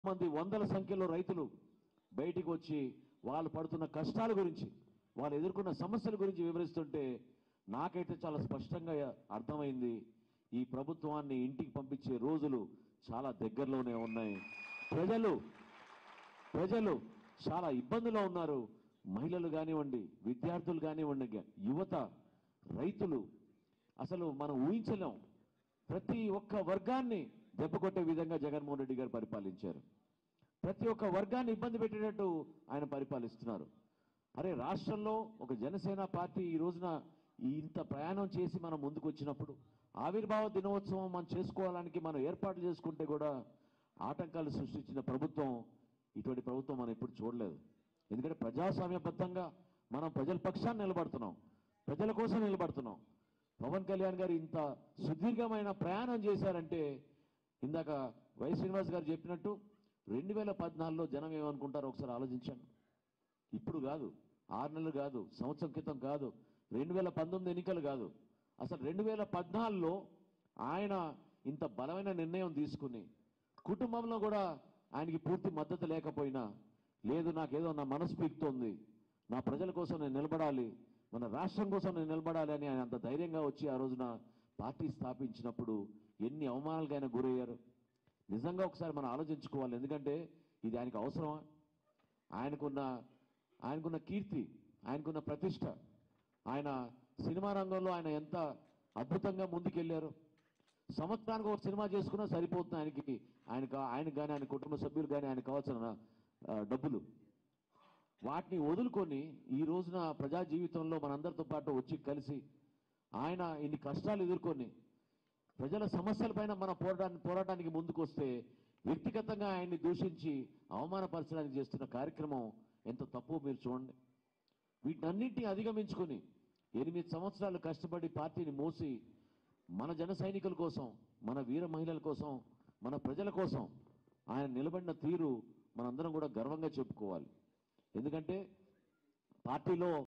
మంది వందల సంఖ్యలో రైతులు బయటికి వచ్చి వాళ్ళు పడుతున్న కష్టాల గురించి వాళ్ళు ఎదుర్కొన్న సమస్యల గురించి వివరిస్తుంటే నాకైతే చాలా స్పష్టంగా అర్థమైంది ఈ ప్రభుత్వాన్ని ఇంటికి పంపించే రోజులు చాలా దగ్గరలోనే ఉన్నాయి ప్రజలు ప్రజలు చాలా ఇబ్బందులో ఉన్నారు మహిళలు కానివ్వండి విద్యార్థులు కానివ్వండి యువత రైతులు అసలు మనం ఊహించలేం ప్రతి ఒక్క వర్గాన్ని దెబ్బకొట్టే విధంగా జగన్మోహన్ రెడ్డి గారు పరిపాలించారు ప్రతి ఒక్క వర్గాన్ని ఇబ్బంది పెట్టేటట్టు ఆయన పరిపాలిస్తున్నారు అరే రాష్ట్రంలో ఒక జనసేన పార్టీ ఈ రోజున ఈ ఇంత ప్రయాణం చేసి మనం ముందుకు వచ్చినప్పుడు ఆవిర్భావ దినోత్సవం మనం చేసుకోవడానికి మనం ఏర్పాట్లు చేసుకుంటే కూడా ఆటంకాలు సృష్టించిన ప్రభుత్వం ఇటువంటి ప్రభుత్వం మనం ఎప్పుడు చూడలేదు ఎందుకంటే ప్రజాస్వామ్యబద్ధంగా మనం ప్రజల పక్షాన్ని నిలబడుతున్నాం ప్రజల కోసం నిలబడుతున్నాం పవన్ కళ్యాణ్ గారు ఇంత సుదీర్ఘమైన ప్రయాణం చేశారంటే ఇందాక వై శ్రీనివాస్ గారు చెప్పినట్టు రెండు వేల పద్నాలుగులో జనం ఏమనుకుంటారో ఒకసారి ఆలోచించండి ఇప్పుడు కాదు ఆరు నెలలు కాదు సంవత్సరం క్రితం కాదు రెండు వేల పంతొమ్మిది ఎన్నికలు కాదు అసలు రెండు వేల పద్నాలుగులో ఆయన ఇంత బలమైన నిర్ణయం తీసుకుని కుటుంబంలో కూడా ఆయనకి పూర్తి మద్దతు లేకపోయినా లేదు నాకేదో నా మనసు పీకుతోంది నా ప్రజల కోసం నేను నిలబడాలి మన రాష్ట్రం కోసం నేను నిలబడాలి అని ఆయన అంత ధైర్యంగా వచ్చి ఆ రోజున పార్టీ స్థాపించినప్పుడు ఎన్ని అవమానాలకు ఆయన గురయ్యారు నిజంగా ఒకసారి మనం ఆలోచించుకోవాలి ఎందుకంటే ఇది ఆయనకు అవసరమా ఆయనకున్న ఆయనకున్న కీర్తి ఆయనకున్న ప్రతిష్ట ఆయన సినిమా రంగంలో ఆయన ఎంత అద్భుతంగా ముందుకెళ్లారు సంవత్సరానికి ఒక సినిమా చేసుకున్నా సరిపోతుంది ఆయనకి ఆయనకు ఆయనకు కానీ ఆయన కుటుంబ సభ్యులు కానీ ఆయనకు కావాల్సిన ఆ, డబ్బులు వాటిని వదులుకొని ఈ రోజున ప్రజా జీవితంలో మనందరితో పాటు వచ్చి కలిసి ఆయన ఇన్ని కష్టాలు ఎదుర్కొని ప్రజల సమస్యలపైన మన పోరాటానికి పోరాటానికి ముందుకొస్తే వ్యక్తిగతంగా ఆయన్ని దూషించి అవమానపరచడానికి చేస్తున్న కార్యక్రమం ఎంత తప్పు మీరు చూడండి వీటన్నింటినీ అధిగమించుకొని ఎనిమిది సంవత్సరాలు కష్టపడి పార్టీని మోసి మన జన సైనికుల కోసం మన వీర మహిళల కోసం మన ప్రజల కోసం ఆయన నిలబడిన తీరు మనందరం కూడా గర్వంగా చెప్పుకోవాలి ఎందుకంటే పార్టీలో